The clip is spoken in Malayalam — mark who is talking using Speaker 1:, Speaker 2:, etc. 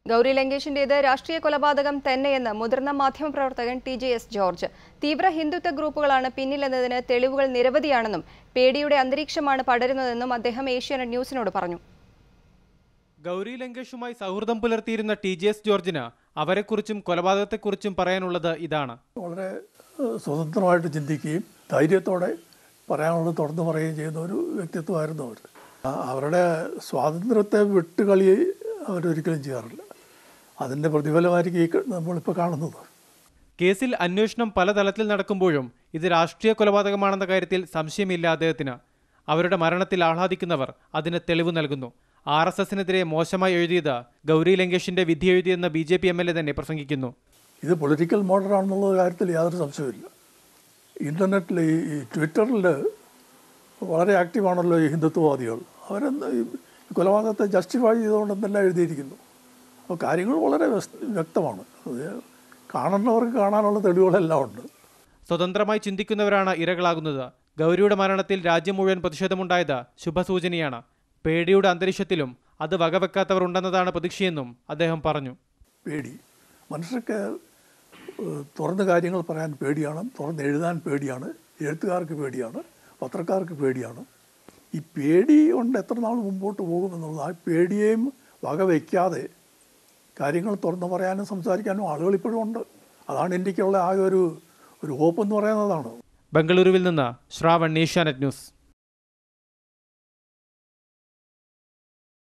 Speaker 1: ഗൗരി ലങ്കേഷിന്റേത് രാഷ്ട്രീയ കൊലപാതകം തന്നെയെന്ന് മുതിർന്ന മാധ്യമപ്രവർത്തകൻ ടി ജെ എസ് ജോർജ് തീവ്ര ഹിന്ദുത്വ ഗ്രൂപ്പുകളാണ് പിന്നിലെന്നതിന് തെളിവുകൾ നിരവധിയാണെന്നും പേടിയുടെ അന്തരീക്ഷമാണ് പടരുന്നതെന്നും അദ്ദേഹം ഏഷ്യാനെറ്റ് ന്യൂസിനോട് പറഞ്ഞു
Speaker 2: ഗൗരി ലങ്കേഷുമായി സൗഹൃദം പുലർത്തിയിരുന്ന ടി ജെ എസ് ജോർജിന് അവരെക്കുറിച്ചും കൊലപാതകത്തെക്കുറിച്ചും പറയാനുള്ളത് ഇതാണ്
Speaker 3: വളരെ ഏഹ്, സ്വതന്ത്രമായിട്ട് ചിന്തിക്കുകയും ധൈര്യത്തോടെ പറയാനുള്ളത് തുറന്നു പറയുകയും ചെയ്യുന്ന ഒരു വ്യക്തിത്വമായിരുന്നു അവർ ആ- അവരുടെ സ്വാതന്ത്ര്യത്തെ വിട്ടുകളി അവരൊരിക്കലും ചെയ്യാറില്ല അതിൻ്റെ പ്രതിഫലമായിരിക്കും ഈ ക- നമ്മളിപ്പോൾ കാണുന്നത്
Speaker 2: കേസിൽ അന്വേഷണം പല തലത്തിൽ നടക്കുമ്പോഴും ഇത് രാഷ്ട്രീയ കൊലപാതകമാണെന്ന കാര്യത്തിൽ സംശയമില്ല അദ്ദേഹത്തിന് അവരുടെ മരണത്തിൽ ആഹ്ലാദിക്കുന്നവർ അതിന് തെളിവ് നൽകുന്നു ആർ എസ് എസിനെതിരെ മോശമായി എഴുതിയത് ഗൗരി ലങ്കേഷിന്റെ വിധി എഴുതിയെന്ന B J P M L A തന്നെ പ്രസംഗിക്കുന്നു
Speaker 3: ഇത് പൊളിറ്റിക്കൽ മോഡറാണെന്നുള്ള കാര്യത്തിൽ യാതൊരു സംശയമില്ല ഇൻ്റർനെറ്റിൽ ഈ ഈ ട്വിറ്ററിൽ വളരെ ആക്റ്റീവാണല്ലോ ഈ ഹിന്ദുത്വവാദികൾ അവരെന്താ ഈ കൊലപാതകത്തെ ജസ്റ്റിഫൈ ചെയ്തുകൊണ്ടെന്നെല്ലാം എഴുതിയിരിക്കുന്നു അപ്പോൾ കാര്യങ്ങൾ വളരെ വ്യസ്- വ്യക്തമാണ് അത് കാണുന്നവർക്ക് കാണാനുള്ള തെളിവുകളെല്ലാം ഉണ്ട്
Speaker 2: സ്വതന്ത്രമായി ചിന്തിക്കുന്നവരാണ് ഇരകളാകുന്നത് ഗൗരിയുടെ മരണത്തിൽ രാജ്യം മുഴുവൻ പ്രതിഷേധമുണ്ടായത് ശുഭസൂചനയാണ് പേടിയുടെ അന്തരീക്ഷത്തിലും അത് വകവെക്കാത്തവർ ഉണ്ടെന്നതാണ് പ്രതീക്ഷയെന്നും അദ്ദേഹം പറഞ്ഞു
Speaker 3: പേടി മനുഷ്യർക്ക് ഏഹ്, തുറന്ന് കാര്യങ്ങൾ പറയാൻ പേടിയാണ് തുറന്ന് എഴുതാൻ പേടിയാണ് എഴുത്തുകാർക്ക് പേടിയാണ് പത്രക്കാർക്ക് പേടിയാണ് ഈ പേടി കൊണ്ട് എത്ര നാൾ മുമ്പോട്ട് പോകുമെന്നുള്ളത് ആ പേടിയെയും വകവയ്ക്കാതെ കാര്യങ്ങൾ തുറന്ന് പറയാനും സംസാരിക്കാനും ആളുകൾ ഇപ്പോഴും ഉണ്ട് അതാണ് ഇന്ത്യക്കുള്ള ആകെ ഒരു ഒരു ഹോപ്പ് എന്ന് പറയുന്നതാണ്
Speaker 2: ബംഗളൂരുവിൽ നിന്ന് ശ്രാവൺ ഏഷ്യാനെറ്റ് ന്യൂസ്